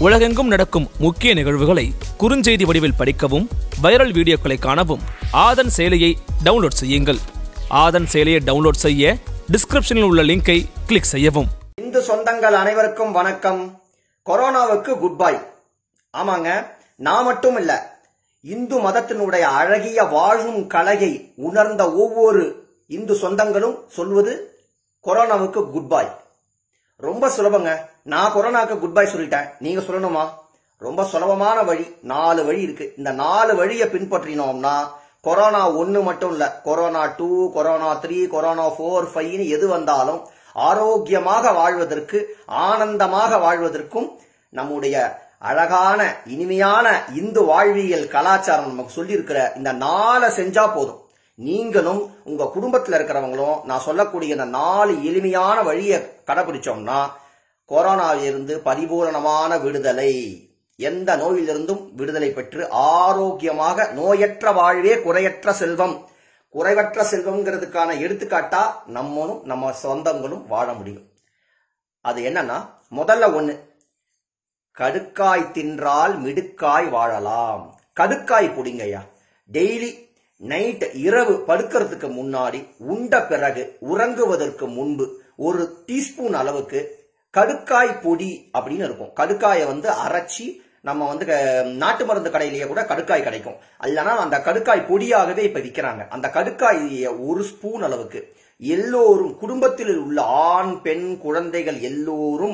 உலகெங்கும் நடக்கும் முக்கிய நிகழ்வுகளை குறுஞ்செய்தி வடிவில் படிக்கவும் வைரல் வீடியோக்களை காணவும் ஆதன் செயலியை டவுன்லோட் செய்யுங்கள் ஆதன் செயலியை டவுன்லோட் செய்ய டிஸ்கிரிப்ஷனில் உள்ள லிங்கை கிளிக் செய்யவும் இந்து சொந்தங்கள் அனைவருக்கும் வணக்கம் கொரோனாவுக்கு குட் பை ஆமாங்க நான் மட்டும் இல்ல இந்து மதத்தினுடைய அழகிய வாழும் கலையை உணர்ந்த ஒவ்வொரு இந்து சொந்தங்களும் சொல்வது கொரோனாவுக்கு குட் பை ரொம்ப சுலபங்க நான் கொரோனாவுக்கு குட் பை சொல்லிட்டேன் நீங்க சொல்லணுமா ரொம்ப சுலபமான வழி நாலு வழி இருக்கு இந்த நாலு வழியை பின்பற்றினோம்னா கொரோனா ஒன்னு மட்டும் இல்ல corona two corona three corona four ஃபைவ்னு எது வந்தாலும் ஆரோக்கியமாக வாழ்வதற்கு ஆனந்தமாக வாழ்வதற்கும் நம்முடைய அழகான இனிமையான இந்து வாழ்வியல் கலாச்சாரம் நமக்கு சொல்லியிருக்கிற இந்த நாளை செஞ்சா போதும் நீங்களும் உங்க குடும்பத்துல இருக்கிறவங்களும் நான் சொல்லக்கூடிய இந்த நாலு எளிமையான வழியை கடைபிடிச்சோம்னா கொரோனாவிலிருந்து பரிபூரணமான விடுதலை எந்த நோயிலிருந்தும் விடுதலை பெற்று ஆரோக்கியமாக நோயற்ற வாழ்வே குறையற்ற செல்வம் குறைவற்ற செல்வம்ங்கிறதுக்கான எடுத்துக்காட்டா நம்மளும் நம்ம சொந்தங்களும் வாழ முடியும் அது என்னன்னா முதல்ல ஒண்ணு கடுக்காய் தின்றால் மிடுக்காய் வாழலாம் கடுக்காய் புடிங்கய்யா டெய்லி நைட் இரவு படுக்கிறதுக்கு முன்னாடி உண்ட பிறகு உறங்குவதற்கு முன்பு ஒரு டீஸ்பூன் அளவுக்கு கடுக்காய் பொடி அப்படின்னு இருக்கும் கடுக்காயை வந்து அரைச்சி நம்ம வந்து க- நாட்டு மருந்து கடையிலேயே கூட கடுக்காய் கிடைக்கும் இல்லைன்னா அந்த கடுக்காய் பொடியாகவே இப்ப விற்கிறாங்க அந்த கடுக்காய் ஒரு ஸ்பூன் அளவுக்கு எல்லோரும் குடும்பத்தில் உள்ள ஆண் பெண் குழந்தைகள் எல்லோரும்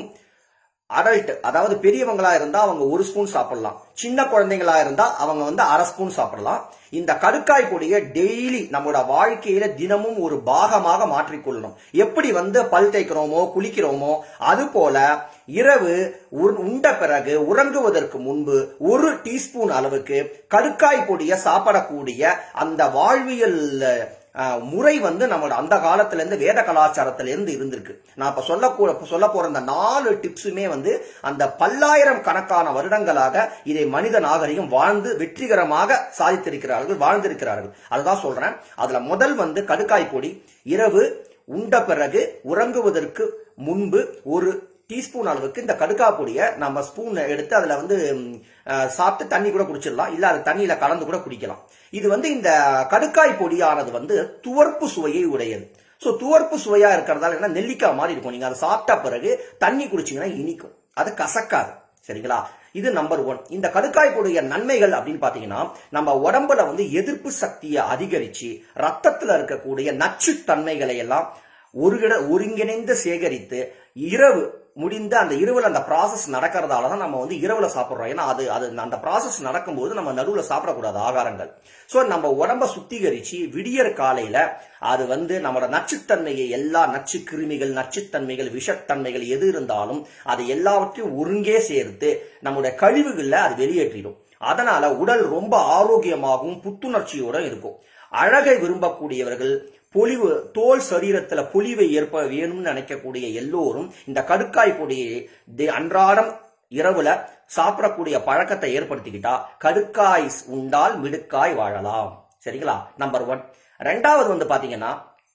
அடல்ட் அதாவது பெரியவங்களா இருந்தா அவங்க ஒரு ஸ்பூன் சாப்பிடலாம் சின்ன குழந்தைங்களா இருந்தா அவங்க வந்து அரை ஸ்பூன் சாப்பிடலாம் இந்த கடுக்காய் பொடியை டெய்லி நம்மளோட வாழ்க்கையில தினமும் ஒரு பாகமாக மாற்றிக்கொள்ளணும் எப்படி வந்து பல் தேய்க்கிறோமோ குளிக்கிறோமோ அது போல இரவு உர்- உண்ட பிறகு உறங்குவதற்கு முன்பு ஒரு டீஸ்பூன் அளவுக்கு கடுக்காய் பொடியை சாப்பிடக்கூடிய அந்த வாழ்வியல் அஹ், முறை வந்து நம்மளோட அந்த காலத்துல இருந்து வேத கலாச்சாரத்துல இருந்து இருந்திருக்கு நான் இப்ப சொல்ல கூ- சொல்ல போற அந்த நாலு டிப்ஸுமே வந்து அந்த பல்லாயிரம் கணக்கான வருடங்களாக இதை மனித நாகரிகம் வாழ்ந்து வெற்றிகரமாக சாதித்திருக்கிறார்கள் வாழ்ந்திருக்கிறார்கள் அதுதான் சொல்றேன் அதுல முதல் வந்து கடுக்காய் பொடி இரவு உண்ட பிறகு உறங்குவதற்கு முன்பு ஒரு டீஸ்பூன் அளவுக்கு இந்த கடுக்காய் பொடியை நம்ம ஸ்பூன் எடுத்து அதுல வந்து ம், அஹ், சாப்பிட்டு தண்ணி கூட குடிச்சிடலாம் இல்ல அது தண்ணியில கலந்து கூட குடிக்கலாம் இது வந்து இந்த கடுக்காய் பொடியானது வந்து துவர்ப்பு சுவையை உடையது சோ துவர்ப்பு சுவையா இருக்கிறதால என்ன நெல்லிக்காய் மாதிரி இருக்கும் நீங்க அதை சாப்பிட்ட பிறகு தண்ணி குடிச்சீங்கன்னா இனிக்கும் அது கசக்காது சரிங்களா இது நம்பர் ஒன் இந்த கடுக்காய் பொடிய நன்மைகள் அப்படின்னு பாத்தீங்கன்னா நம்ம உடம்புல வந்து எதிர்ப்பு சக்தியை அதிகரிச்சு ரத்தத்துல இருக்கக்கூடிய நச்சுத்தன்மைகளை எல்லாம் ஒருகிட ஒருங்கிணைந்து சேகரித்து இரவு முடிந்த அந்த இரவுல அந்த ப்ராசஸ் நடக்கிறதால தான் நம்ம வந்து இரவுல சாப்பிடுறோம் ஏன்னா அது அது அந்த ப்ராசஸ் நடக்கும்போது நம்ம நடுவுல சாப்பிடக்கூடாது ஆகாரங்கள் சோ நம்ம உடம்ப சுத்திகரிச்சு விடியற் காலையில அது வந்து நம்மளோட நச்சுத்தன்மையை எல்லா நச்சு கிருமிகள் நச்சுத்தன்மைகள் விஷத்தன்மைகள் எது இருந்தாலும் அதை எல்லாவற்றையும் ஒருங்கே சேர்த்து நம்முடைய கழிவுகள்ல அது வெளியேற்றிடும் அதனால உடல் ரொம்ப ஆரோக்கியமாகவும் புத்துணர்ச்சியோட இருக்கும் அழகை விரும்பக்கூடியவர்கள் பொலிவு தோல் சரீரத்துல பொலிவை ஏற்ப வேணும்னு நினைக்கக்கூடிய எல்லோரும் இந்த கடுக்காய் பொடியை தி- அன்றாடம் இரவுல சாப்பிடக்கூடிய பழக்கத்தை ஏற்படுத்திக்கிட்டா கடுக்காய் உண்டால் மிடுக்காய் வாழலாம் சரிங்களா நம்பர் ஒன் ரெண்டாவது வந்து பாத்தீங்கன்னா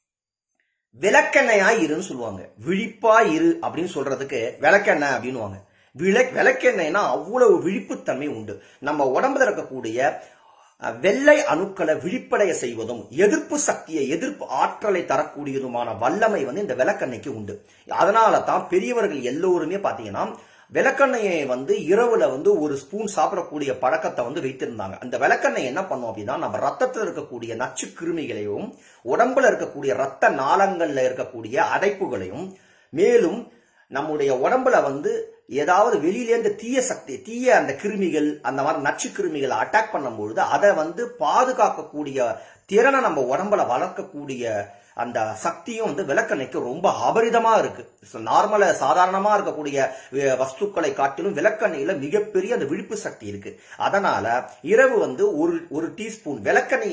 விளக்கெண்ணெயாய் இருன்னு சொல்லுவாங்க விழிப்பா இரு அப்படின்னு சொல்றதுக்கு விளக்கெண்ணெய் அப்படின்னுவாங்க விளக் விளக்கெண்ணெய்னா அவ்வளவு விழிப்புத்தன்மை உண்டு நம்ம உடம்புல இருக்கக்கூடிய அஹ், வெள்ளை அணுக்களை விழிப்படைய செய்வதும் எதிர்ப்பு சக்தியை எதிர்ப்பு ஆற்றலை தரக்கூடியதுமான வல்லமை வந்து இந்த விளக்கெண்ணெய்க்கு உண்டு அதனால தான் பெரியவர்கள் எல்லோருமே பாத்தீங்கன்னா விளக்கெண்ணெயை வந்து இரவுல வந்து ஒரு ஸ்பூன் சாப்பிடக்கூடிய பழக்கத்தை வந்து வைத்திருந்தாங்க அந்த விளக்கெண்ணெய் என்ன பண்ணும் அப்படின்னா நம்ம ரத்தத்தில் இருக்கக்கூடிய நச்சு கிருமிகளையும் உடம்புல இருக்கக்கூடிய ரத்த நாளங்கள்ல இருக்கக்கூடிய அடைப்புகளையும் மேலும் நம்முடைய உடம்புல வந்து ஏதாவது வெளியிலேருந்து தீய சக்தி தீய அந்த கிருமிகள் அந்த மாதிரி நச்சு கிருமிகளை அட்டாக் பண்ணும்பொழுது அதை வந்து பாதுகாக்கக்கூடிய திறனை நம்ம உடம்புல வளர்க்கக்கூடிய அந்த சக்தியும் வந்து விளக்கெண்ணெய்க்கு ரொம்ப அபரிதமா இருக்கு நார்மலா சாதாரணமா இருக்கக்கூடிய அஹ், வஸ்துக்களை காட்டிலும் விளக்கெண்ணெயில மிகப்பெரிய அந்த விழிப்பு சக்தி இருக்கு அதனால இரவு வந்து ஒரு ஒரு டீஸ்பூன் விளக்கெண்ணெயையும்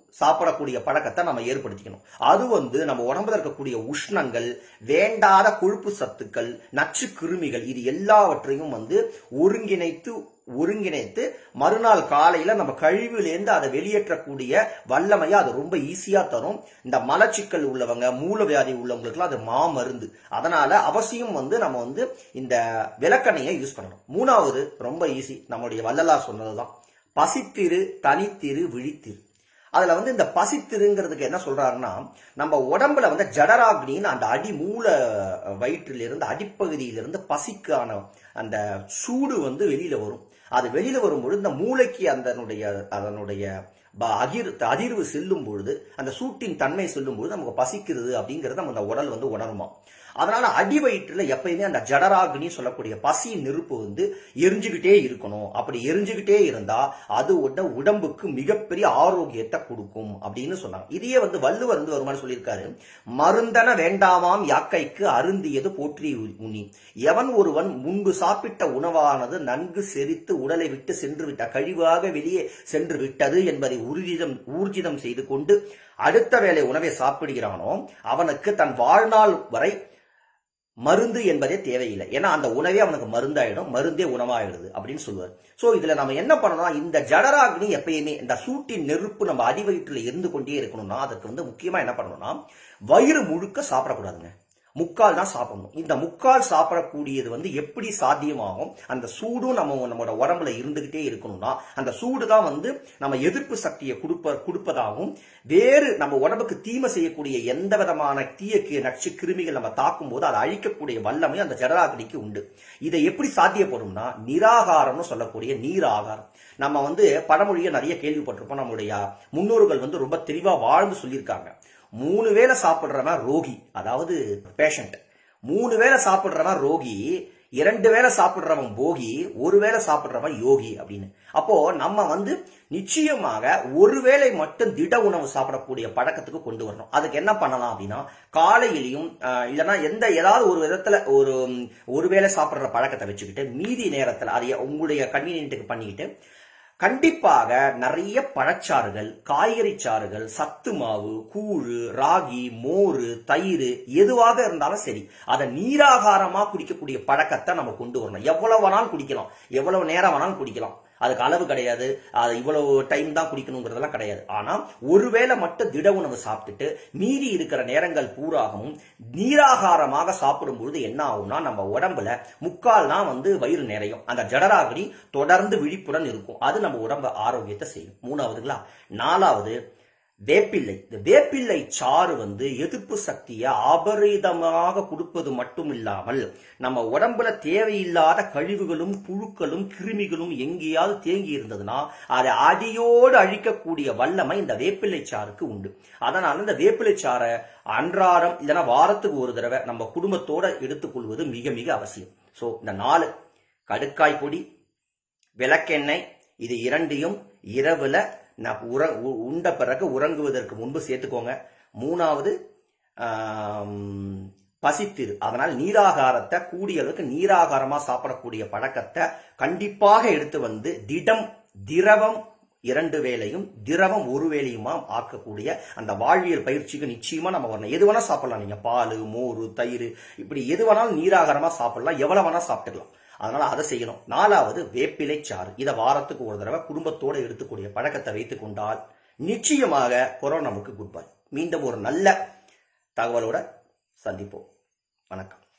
சாப்பிடக்கூடிய பழக்கத்தை நம்ம ஏற்படுத்திக்கணும் அது வந்து நம்ம உடம்புல இருக்கக்கூடிய உஷ்ணங்கள் வேண்டாத கொழுப்பு சத்துக்கள் நச்சு கிருமிகள் இது எல்லாவற்றையும் வந்து ஒருங்கிணைத்து ஒருங்கிணைத்து மறுநாள் காலையில நம்ம கழிவுலேருந்து அதை வெளியேற்றக்கூடிய வல்லமையை அது ரொம்ப ஈஸியா தரும் இந்த மலச்சிக்கல் உள்ளவங்க மூலவியாதி உள்ளவங்களுக்குலாம் அது மாமருந்து அதனால அவசியம் வந்து நம்ம வந்து இந்த விளக்கெண்ணையை யூஸ் பண்ணணும் மூணாவது ரொம்ப ஈஸி நம்மளுடைய வள்ளலார் சொன்னதுதான் பசித்திரு தனித்திரு விழித்திரு அதுல வந்து இந்த பசித்திருங்கிறதுக்கு என்ன சொல்றாருன்னா நம்ம உடம்புல வந்து ஜடராக்னின்னு அந்த அடி மூல வயிற்றிலிருந்து அடிப்பகுதியிலிருந்து பசிக்கான அந்த சூடு வந்து வெளியில வரும் அது வெளியில வரும்பொழுது இந்த மூளைக்கு அதனுடைய அதனுடைய ப- அகிர் அதிர்வு செல்லும் பொழுது அந்த சூட்டின் தன்மை செல்லும் பொழுது நமக்கு பசிக்கிறது அப்படிங்கறத நம்ம அந்த உடல் வந்து உணருமா அதனால அடி வயிற்றுல எப்பயுமே அந்த ஜடராக்னி சொல்லக்கூடிய பசி நெருப்பு வந்து எரிஞ்சுக்கிட்டே இருக்கணும் அப்படி எரிஞ்சுக்கிட்டே இருந்தா அது உட உடம்புக்கு மிகப்பெரிய ஆரோக்கியத்தை கொடுக்கும் அப்படின்னு சொன்னாங்க இதையே வந்து வள்ளுவர் வந்து ஒரு மாதிரி சொல்லியிருக்காரு மருந்தன வேண்டாமாம் யாக்கைக்கு அருந்தியது போற்றி உண்ணி எவன் ஒருவன் முன்பு சாப்பிட்ட உணவானது நன்கு செரித்து உடலை விட்டு சென்று விட்ட கழிவாக வெளியே சென்று விட்டது என்பதை ஊர்ஜிதம் ஊர்ஜிதம் செய்து கொண்டு அடுத்த வேளை உணவை சாப்பிடுகிறானோ அவனுக்கு தன் வாழ்நாள் வரை மருந்து என்பதே தேவையில்லை ஏன்னா அந்த உணவே அவனுக்கு மருந்தாயிடும் மருந்தே உணவாயிடுது அப்படின்னு சொல்லுவார் சோ இதுல நம்ம என்ன பண்ணணும் இந்த ஜடராக்னி எப்பயுமே இந்த சூட்டின் நெருப்பு நம்ம அடிவயிற்றுல இருந்து கொண்டே இருக்கணும்னா அதுக்கு வந்து முக்கியமா என்ன பண்ணணும்னா வயிறு முழுக்க சாப்பிடக்கூடாதுங்க முக்கால் தான் சாப்பிடணும் இந்த முக்கால் சாப்பிடக்கூடியது வந்து எப்படி சாத்தியமாகும் அந்த சூடும் நம்ம நம்மளோட உடம்புல இருந்துகிட்டே இருக்கணும்னா அந்த சூடு தான் வந்து நம்ம எதிர்ப்பு சக்தியை கொடுப்ப கொடுப்பதாகவும் வேறு நம்ம உடம்புக்கு தீமை செய்யக்கூடிய எந்த விதமான தீய கி- நச்சு கிருமிகள் நம்ம தாக்கும் போது அதை அழிக்கக்கூடிய வல்லமை அந்த ஜடராகினிக்கு உண்டு இதை எப்படி சாத்தியப்படும்னா நிராகாரம்னு சொல்லக்கூடிய நீர் ஆகாரம் நம்ம வந்து பழமொழியை நிறைய கேள்விப்பட்டிருப்போம் நம்மளுடைய முன்னோர்கள் வந்து ரொம்ப தெளிவா வாழ்ந்து சொல்லியிருக்காங்க மூணு வேளை சாப்பிடுறவன் ரோகி அதாவது பேஷண்ட் மூணு வேளை சாப்பிடுறவன் ரோகி இரண்டு வேளை சாப்பிடுறவன் போகி ஒரு வேளை சாப்பிடுறவன் யோகி அப்படின்னு அப்போ நம்ம வந்து நிச்சயமாக ஒரு வேளை மட்டும் திட உணவு சாப்பிடக்கூடிய பழக்கத்துக்கு கொண்டு வரணும் அதுக்கு என்ன பண்ணலாம் அப்படின்னா காலையிலையும் ஆஹ், இல்லைன்னா எந்த ஏதாவது ஒரு விதத்துல ஒரு ம், ஒரு வேளை சாப்பிடுற பழக்கத்தை வச்சுக்கிட்டு மீதி நேரத்துல அதை உங்களுடைய கன்வீனியன்ட்டுக்கு பண்ணிக்கிட்டு கண்டிப்பாக நிறைய பழச்சாறுகள் காய்கறி சாறுகள் சத்து மாவு கூழு ராகி மோர் தயிர் எதுவாக இருந்தாலும் சரி அதை நீராகாரமா குடிக்கக்கூடிய பழக்கத்தை நம்ம கொண்டு வரணும் எவ்வளவு வேணாலும் குடிக்கலாம் எவ்வளவு நேரம் வேணாலும் குடிக்கலாம் அதுக்கு அளவு கிடையாது அது இவ்வளவு டைம் தான் குடிக்கணுங்கிறதெல்லாம் கிடையாது ஆனா ஒருவேளை மட்டும் திட உணவு சாப்பிட்டுட்டு மீதி இருக்கிற நேரங்கள் பூராகவும் நீராகாரமாக சாப்பிடும் பொழுது என்ன ஆகும்னா நம்ம உடம்புல முக்கால் தான் வந்து வயிறு நிறையும் அந்த ஜடராகினி தொடர்ந்து விழிப்புடன் இருக்கும் அது நம்ம உடம்ப ஆரோக்கியத்தை செய்யும் மூணாவதுங்களா நாலாவது வேப்பிள்ளை இந்த வேப்பிள்ளை சாறு வந்து எதிர்ப்பு சக்தியை அபரிதமாக கொடுப்பது மட்டும் இல்லாமல் நம்ம உடம்புல தேவையில்லாத கழிவுகளும் புழுக்களும் கிருமிகளும் எங்கேயாவது தேங்கி இருந்ததுன்னா அதை அடியோடு அழிக்கக்கூடிய வல்லமை இந்த வேப்பிள்ளை சாறுக்கு உண்டு அதனால இந்த வேப்பிள்ளை சாறை அன்றாடம் இல்லைன்னா வாரத்துக்கு ஒரு தடவை நம்ம குடும்பத்தோட எடுத்துக்கொள்வது மிக மிக அவசியம் சோ இந்த நாலு கடுக்காய் பொடி விளக்கெண்ணெய் இது இரண்டையும் இரவுல நான் உற உ- உண்ட பிறகு உறங்குவதற்கு முன்பு சேர்த்துக்கோங்க மூணாவது ஆம், பசித்திரு அதனால் நீராகாரத்தை கூடிய அளவுக்கு நீராகாரமா சாப்பிடக்கூடிய பழக்கத்தை கண்டிப்பாக எடுத்து வந்து திடம் திரவம் இரண்டு வேளையும் திரவம் ஒரு வேளையுமா ஆக்கக்கூடிய அந்த வாழ்வியல் பயிற்சிக்கு நிச்சயமா நம்ம வரணும் எது வேணா சாப்பிடலாம் நீங்க பால் மோர் தயிர் இப்படி எது வேணாலும் நீராகாரமா சாப்பிடலாம் எவ்வளவு வேணா சாப்பிட்டுக்கலாம் அதனால அதை செய்யணும் நாலாவது வேப்பிலை சாறு இதை வாரத்துக்கு ஒரு தடவை குடும்பத்தோட எடுத்துக்கூடிய பழக்கத்தை வைத்துக் கொண்டால் நிச்சயமாக கொரோனாவுக்கு குட் பை மீண்டும் ஒரு நல்ல தகவலோட சந்திப்போம் வணக்கம்